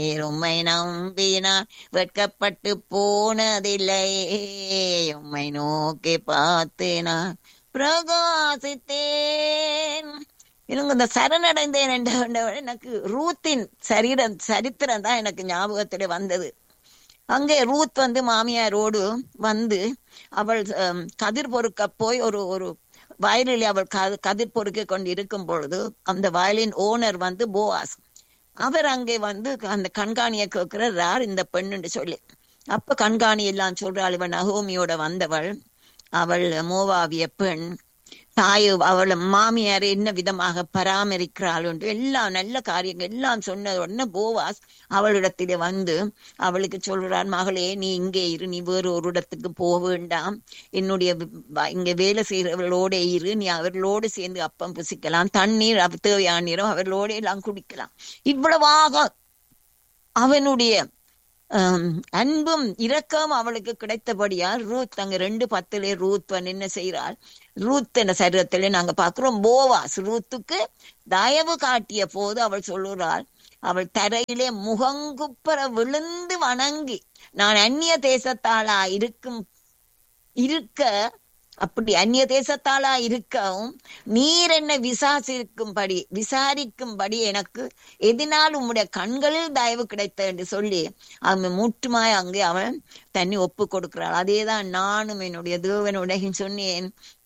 உம்மை நம்பினான் வெட்கப்பட்டு போனதில்லை உம்மை நோக்கி பார்த்து நான் பிரகாசித்தேன் எனக்கு இந்த சரணடைந்தேன் என்ற என்ற- எனக்கு ரூத்தின் சரீரம் சரித்திரம் தான் எனக்கு ஞாபகத்துல வந்தது அங்கே ரூத் வந்து மாமியாரோடு வந்து அவள் அம், கதிர் பொறுக்க போய் ஒரு ஒரு வயலில் அவள் க- கதிர் பொறுக்க கொண்டு இருக்கும் பொழுது அந்த வயலின் ஓனர் வந்து போவாஸ் அவர் அங்கே வந்து அந்த கண்காணியை கேட்கிறார் யார் இந்த பெண்ணுன்னு சொல்லி அப்ப கண்காணி எல்லாம் சொல்றாள் இவன் நகோமியோட வந்தவள் அவள் மோவாவிய பெண் தாய் அவள் மாமியார் என்ன விதமாக பராமரிக்கிறாள் என்று எல்லாம் நல்ல காரியங்கள் எல்லாம் சொன்ன உடனே போவாஸ் அவளிடத்திலே வந்து அவளுக்கு சொல்றார் மகளே நீ இங்கே இரு நீ வேறு ஒரு இடத்துக்கு போக வேண்டாம் என்னுடைய வ- இங்க வேலை செய்கிறவர்களோட இரு நீ அவர்களோடு சேர்ந்து அப்பம் புசிக்கலாம் தண்ணீர் அவ- தேவையான நீரும் அவர்களோட எல்லாம் குடிக்கலாம் இவ்வளவாக அவனுடைய ஆம், அன்பும் இரக்கம் அவளுக்கு கிடைத்தபடியா ரூத் அங்க ரெண்டு பத்துல ரூத் வந்து என்ன செய்கிறாள் ரூத் என்ற சரீரத்திலே நாங்க பார்க்கிறோம் போவாஸ் ரூத்துக்கு தயவு காட்டிய போது அவள் சொல்லுறாள் அவள் தரையிலே முகங்குப்புற விழுந்து வணங்கி நான் அந்நிய தேசத்தாளா இருக்கும் இருக்க அப்படி அந்நிய தேசத்தாளா இருக்கவும் நீர் என்ன விசாரிக்கும்படி விசாரிக்கும்படி எனக்கு எதினால் உம்முடைய கண்களில் தயவு கிடைத்த என்று சொல்லி அவன் முற்றுமாய் அங்கே அவன் தண்ணி ஒப்பு கொடுக்கிறாள் அதேதான் நானும் என்னுடைய தேவனுடைய சொன்னேன்